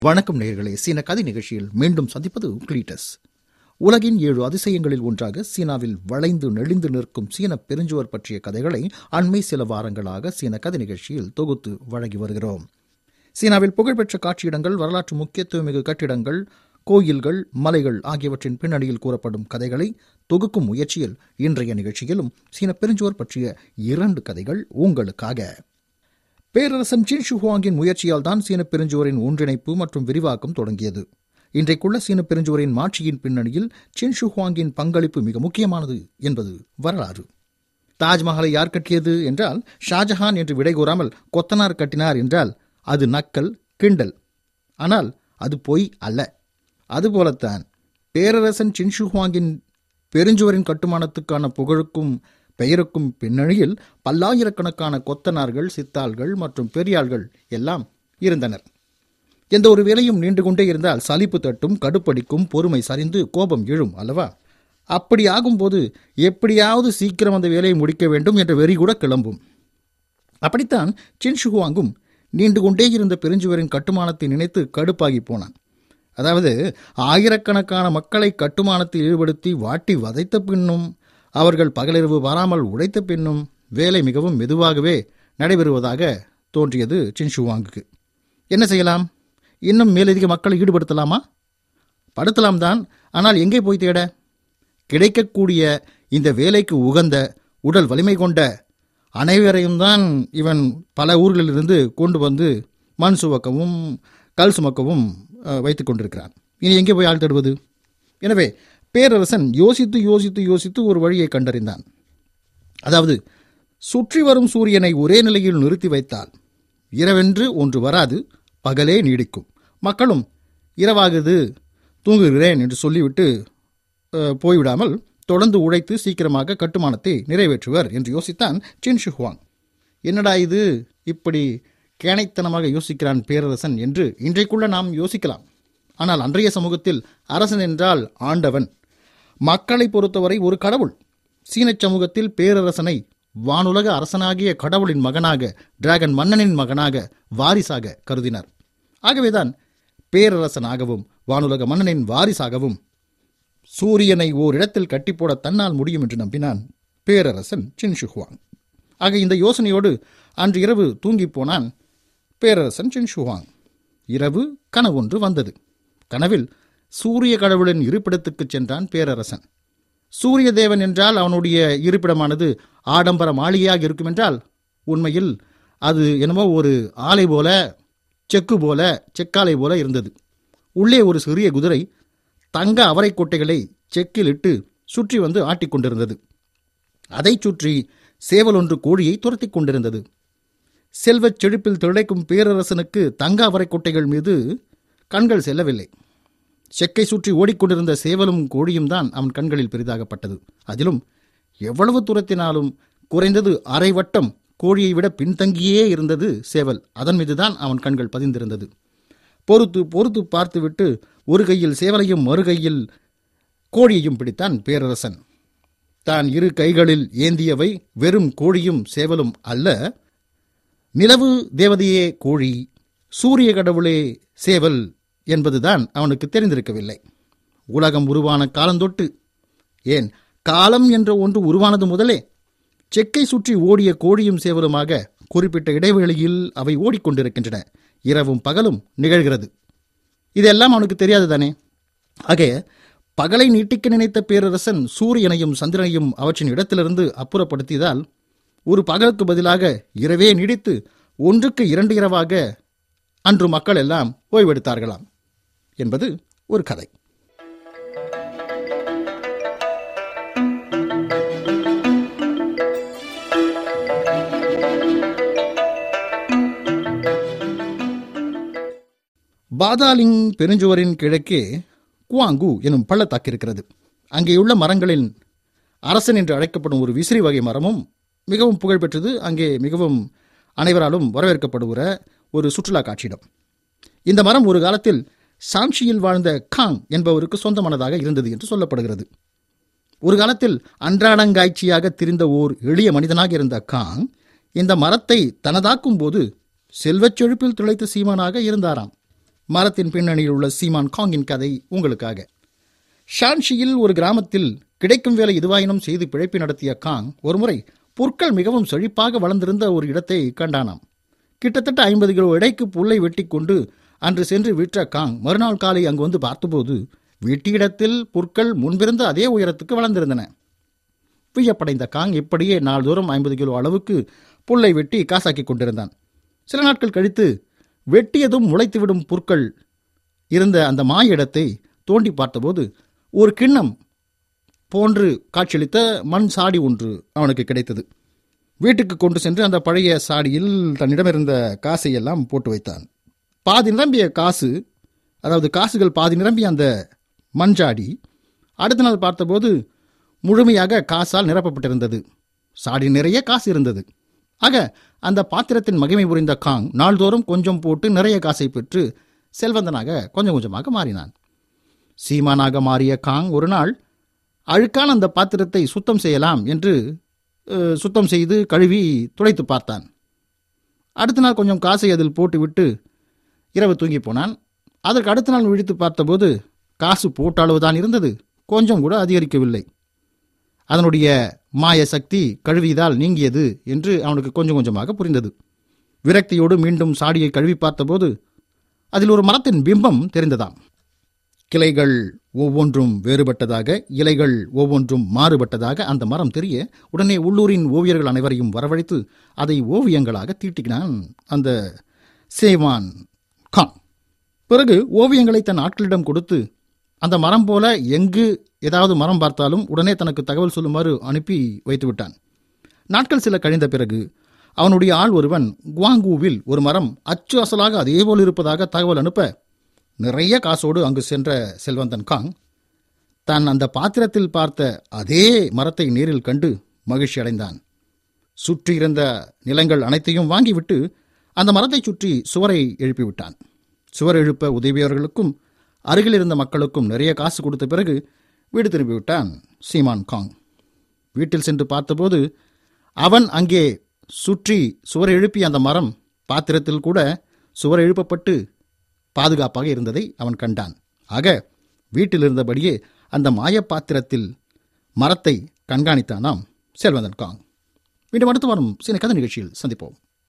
வணக்கம் நேயர்களே சீன கதை நிகழ்ச்சியில் மீண்டும் சந்திப்பது கிளீட்டஸ் உலகின் ஏழு அதிசயங்களில் ஒன்றாக சீனாவில் வளைந்து நெளிந்து நிற்கும் சீன பெருஞ்சுவர் பற்றிய கதைகளை அண்மை சில வாரங்களாக சீன கதை நிகழ்ச்சியில் தொகுத்து வழங்கி வருகிறோம் சீனாவில் புகழ்பெற்ற காட்சியிடங்கள் வரலாற்று முக்கியத்துவமிகு கட்டிடங்கள் கோயில்கள் மலைகள் ஆகியவற்றின் பின்னணியில் கூறப்படும் கதைகளை தொகுக்கும் முயற்சியில் இன்றைய நிகழ்ச்சியிலும் சீன பெருஞ்சுவர் பற்றிய இரண்டு கதைகள் உங்களுக்காக பேரரசன் சின் ஷுஹுவாங்கின் முயற்சியால் தான் சீன பெருஞ்சுவரின் ஒன்றிணைப்பு மற்றும் விரிவாக்கம் தொடங்கியது இன்றைக்குள்ள சீன பெருஞ்சுவரின் மாட்சியின் பின்னணியில் சின் ஷுஹுவாங்கின் பங்களிப்பு மிக முக்கியமானது என்பது வரலாறு தாஜ்மஹாலை யார் கட்டியது என்றால் ஷாஜஹான் என்று விடை கூறாமல் கொத்தனார் கட்டினார் என்றால் அது நக்கல் கிண்டல் ஆனால் அது பொய் அல்ல அதுபோலத்தான் பேரரசன் சின்ஷுஹுவாங்கின் பெருஞ்சுவரின் கட்டுமானத்துக்கான புகழுக்கும் பெயருக்கும் பின்னணியில் பல்லாயிரக்கணக்கான கொத்தனார்கள் சித்தாள்கள் மற்றும் பெரியாள்கள் எல்லாம் இருந்தனர் எந்த ஒரு வேலையும் நீண்டு கொண்டே இருந்தால் சலிப்பு தட்டும் கடுப்படிக்கும் பொறுமை சரிந்து கோபம் எழும் அல்லவா அப்படி ஆகும்போது எப்படியாவது சீக்கிரம் அந்த வேலையை முடிக்க வேண்டும் என்ற வெறி கூட கிளம்பும் அப்படித்தான் சின்ஷுகுவாங்கும் நீண்டு கொண்டே இருந்த பெருஞ்சுவரின் கட்டுமானத்தை நினைத்து கடுப்பாகி போனான் அதாவது ஆயிரக்கணக்கான மக்களை கட்டுமானத்தில் ஈடுபடுத்தி வாட்டி வதைத்த பின்னும் அவர்கள் பகலிரவு வராமல் உழைத்த பின்னும் வேலை மிகவும் மெதுவாகவே நடைபெறுவதாக தோன்றியது சின்ஷுவாங்குக்கு என்ன செய்யலாம் இன்னும் மேலதிக மக்களை ஈடுபடுத்தலாமா படுத்தலாம் தான் ஆனால் எங்கே போய் தேட கிடைக்கக்கூடிய இந்த வேலைக்கு உகந்த உடல் வலிமை கொண்ட அனைவரையும் தான் இவன் பல ஊர்களிலிருந்து கொண்டு வந்து மண் சுமக்கவும் கல் சுமக்கவும் வைத்துக் கொண்டிருக்கிறான் இனி எங்கே போய் ஆள் தேடுவது எனவே பேரரசன் யோசித்து யோசித்து யோசித்து ஒரு வழியை கண்டறிந்தான் அதாவது சுற்றி வரும் சூரியனை ஒரே நிலையில் நிறுத்தி வைத்தால் இரவென்று ஒன்று வராது பகலே நீடிக்கும் மக்களும் இரவாகுது தூங்குகிறேன் என்று சொல்லிவிட்டு போய்விடாமல் தொடர்ந்து உழைத்து சீக்கிரமாக கட்டுமானத்தை நிறைவேற்றுவர் என்று யோசித்தான் சின் ஷுஹுவாங் என்னடா இது இப்படி கேனைத்தனமாக யோசிக்கிறான் பேரரசன் என்று இன்றைக்குள்ள நாம் யோசிக்கலாம் ஆனால் அன்றைய சமூகத்தில் அரசன் என்றால் ஆண்டவன் மக்களை பொறுத்தவரை ஒரு கடவுள் சீனச் சமூகத்தில் பேரரசனை வானுலக அரசனாகிய கடவுளின் மகனாக டிராகன் மன்னனின் மகனாக வாரிசாக கருதினார் ஆகவேதான் பேரரசனாகவும் வானுலக மன்னனின் வாரிசாகவும் சூரியனை ஓரிடத்தில் கட்டிப்போட தன்னால் முடியும் என்று நம்பினான் பேரரசன் சின்ஷுஹுவாங் ஆக இந்த யோசனையோடு அன்று இரவு தூங்கிப் போனான் பேரரசன் சின்ஷுஹுவாங் இரவு கனவொன்று வந்தது கனவில் சூரிய கடவுளின் இருப்பிடத்துக்குச் சென்றான் பேரரசன் சூரிய தேவன் என்றால் அவனுடைய இருப்பிடமானது ஆடம்பர மாளிகையாக இருக்கும் என்றால் உண்மையில் அது என்னமோ ஒரு ஆலை போல செக்கு போல செக்காலை போல இருந்தது உள்ளே ஒரு சிறிய குதிரை தங்க அவரை கொட்டைகளை செக்கில் இட்டு சுற்றி வந்து ஆட்டிக்கொண்டிருந்தது அதைச் சுற்றி சேவல் ஒன்று கோழியை துரத்தி கொண்டிருந்தது செல்வச் செழிப்பில் திளைக்கும் பேரரசனுக்கு தங்க அவரை கொட்டைகள் மீது கண்கள் செல்லவில்லை செக்கை சுற்றி ஓடிக்கொண்டிருந்த சேவலும் கோழியும் தான் அவன் கண்களில் பெரிதாகப்பட்டது அதிலும் எவ்வளவு துரத்தினாலும் குறைந்தது அரை வட்டம் கோழியை விட பின்தங்கியே இருந்தது சேவல் அதன் மீதுதான் அவன் கண்கள் பதிந்திருந்தது பொறுத்து பொறுத்து பார்த்துவிட்டு ஒரு கையில் சேவலையும் மறு கையில் கோழியையும் பிடித்தான் பேரரசன் தான் இரு கைகளில் ஏந்தியவை வெறும் கோழியும் சேவலும் அல்ல நிலவு தேவதையே கோழி சூரிய கடவுளே சேவல் என்பதுதான் அவனுக்கு தெரிந்திருக்கவில்லை உலகம் உருவான காலந்தொட்டு ஏன் காலம் என்ற ஒன்று உருவானது முதலே செக்கை சுற்றி ஓடிய கோழியும் சேவலுமாக குறிப்பிட்ட இடைவெளியில் அவை ஓடிக்கொண்டிருக்கின்றன இரவும் பகலும் நிகழ்கிறது இதெல்லாம் அவனுக்கு தெரியாது தானே ஆக பகலை நீட்டிக்க நினைத்த பேரரசன் சூரியனையும் சந்திரனையும் அவற்றின் இடத்திலிருந்து அப்புறப்படுத்தியதால் ஒரு பகலுக்கு பதிலாக இரவே நீடித்து ஒன்றுக்கு இரண்டு இரவாக அன்று மக்கள் எல்லாம் ஓய்வெடுத்தார்களாம் என்பது ஒரு கதை பாதாலிங் பெருஞ்சுவரின் கிழக்கே குவாங்கு எனும் பள்ளத்தாக்கு இருக்கிறது அங்கேயுள்ள மரங்களின் அரசன் என்று அழைக்கப்படும் ஒரு விசிறி வகை மரமும் மிகவும் புகழ்பெற்றது அங்கே மிகவும் அனைவராலும் வரவேற்கப்படுகிற ஒரு சுற்றுலா காட்சியிடம் இந்த மரம் ஒரு காலத்தில் சாங்ஷியில் வாழ்ந்த காங் என்பவருக்கு சொந்தமானதாக இருந்தது என்று சொல்லப்படுகிறது ஒரு காலத்தில் அன்றாடங்காய்ச்சியாக திரிந்த ஓர் எளிய மனிதனாக இருந்த காங் இந்த மரத்தை தனதாக்கும் போது செல்வச் செழிப்பில் திளைத்த சீமானாக இருந்தாராம் மரத்தின் பின்னணியில் உள்ள சீமான் காங்கின் கதை உங்களுக்காக ஷான்ஷியில் ஒரு கிராமத்தில் கிடைக்கும் வேலை இதுவாயினும் செய்து பிழைப்பு நடத்திய காங் ஒருமுறை புற்கள் மிகவும் செழிப்பாக வளர்ந்திருந்த ஒரு இடத்தை கண்டானாம் கிட்டத்தட்ட ஐம்பது கிலோ எடைக்கு புல்லை வெட்டி கொண்டு அன்று சென்று விற்ற காங் மறுநாள் காலை அங்கு வந்து பார்த்தபோது வெட்டிய இடத்தில் புற்கள் முன்பிருந்த அதே உயரத்துக்கு வளர்ந்திருந்தன வியப்படைந்த காங் இப்படியே நாள்தோறும் ஐம்பது கிலோ அளவுக்கு புல்லை வெட்டி காசாக்கி கொண்டிருந்தான் சில நாட்கள் கழித்து வெட்டியதும் முளைத்துவிடும் புற்கள் இருந்த அந்த மாய இடத்தை தோண்டி பார்த்தபோது ஒரு கிண்ணம் போன்று காட்சியளித்த மண் சாடி ஒன்று அவனுக்கு கிடைத்தது வீட்டுக்கு கொண்டு சென்று அந்த பழைய சாடியில் தன்னிடமிருந்த காசை எல்லாம் போட்டு வைத்தான் பாதி நிரம்பிய காசு அதாவது காசுகள் பாதி நிரம்பிய அந்த மண்சாடி அடுத்த நாள் பார்த்தபோது முழுமையாக காசால் நிரப்பப்பட்டிருந்தது சாடி நிறைய காசு இருந்தது ஆக அந்த பாத்திரத்தின் மகிமை புரிந்த காங் நாள்தோறும் கொஞ்சம் போட்டு நிறைய காசை பெற்று செல்வந்தனாக கொஞ்சம் கொஞ்சமாக மாறினான் சீமானாக மாறிய காங் ஒரு நாள் அழுக்கான அந்த பாத்திரத்தை சுத்தம் செய்யலாம் என்று அஹ், சுத்தம் செய்து கழுவி துடைத்து பார்த்தான் அடுத்த நாள் கொஞ்சம் காசை அதில் போட்டுவிட்டு இரவு தூங்கி போனான் அதற்கு அடுத்த நாள் விழித்து பார்த்தபோது காசு போட்ட அளவுதான் இருந்தது கொஞ்சம் கூட அதிகரிக்கவில்லை அதனுடைய மாய சக்தி கழுவியதால் நீங்கியது என்று அவனுக்கு கொஞ்சம் கொஞ்சமாக புரிந்தது விரக்தியோடு மீண்டும் சாடியை கழுவி பார்த்தபோது அதில் ஒரு மரத்தின் பிம்பம் தெரிந்ததாம் கிளைகள் ஒவ்வொன்றும் வேறுபட்டதாக இலைகள் ஒவ்வொன்றும் மாறுபட்டதாக அந்த மரம் தெரிய உடனே உள்ளூரின் ஓவியர்கள் அனைவரையும் வரவழைத்து அதை ஓவியங்களாக தீட்டினான் அந்த சேவான் கான் பிறகு ஓவியங்களை தன் ஆட்களிடம் கொடுத்து அந்த மரம் போல எங்கு ஏதாவது மரம் பார்த்தாலும் உடனே தனக்கு தகவல் சொல்லுமாறு அனுப்பி வைத்து விட்டான் நாட்கள் சில கழிந்த பிறகு அவனுடைய ஆள் ஒருவன் குவாங்கூவில் ஒரு மரம் அச்சு அசலாக அதேபோல் இருப்பதாக தகவல் அனுப்ப நிறைய காசோடு அங்கு சென்ற செல்வந்தன் காங் தான் அந்த பாத்திரத்தில் பார்த்த அதே மரத்தை நேரில் கண்டு மகிழ்ச்சி அடைந்தான் சுற்றியிருந்த நிலங்கள் அனைத்தையும் வாங்கிவிட்டு அந்த மரத்தைச் சுற்றி சுவரை எழுப்பிவிட்டான் சுவர் எழுப்ப உதவியவர்களுக்கும் அருகில் இருந்த மக்களுக்கும் நிறைய காசு கொடுத்த பிறகு வீடு திரும்பிவிட்டான் சீமான் காங் வீட்டில் சென்று பார்த்தபோது அவன் அங்கே சுற்றி சுவர் எழுப்பிய அந்த மரம் பாத்திரத்தில் கூட சுவர் எழுப்பப்பட்டு பாதுகாப்பாக இருந்ததை அவன் கண்டான் ஆக வீட்டில் இருந்தபடியே அந்த மாயப் பாத்திரத்தில் மரத்தை கண்காணித்தானாம் செல்வந்தன் காங் மீண்டும் அடுத்த வாரம் சில கதை நிகழ்ச்சியில் சந்திப்போம்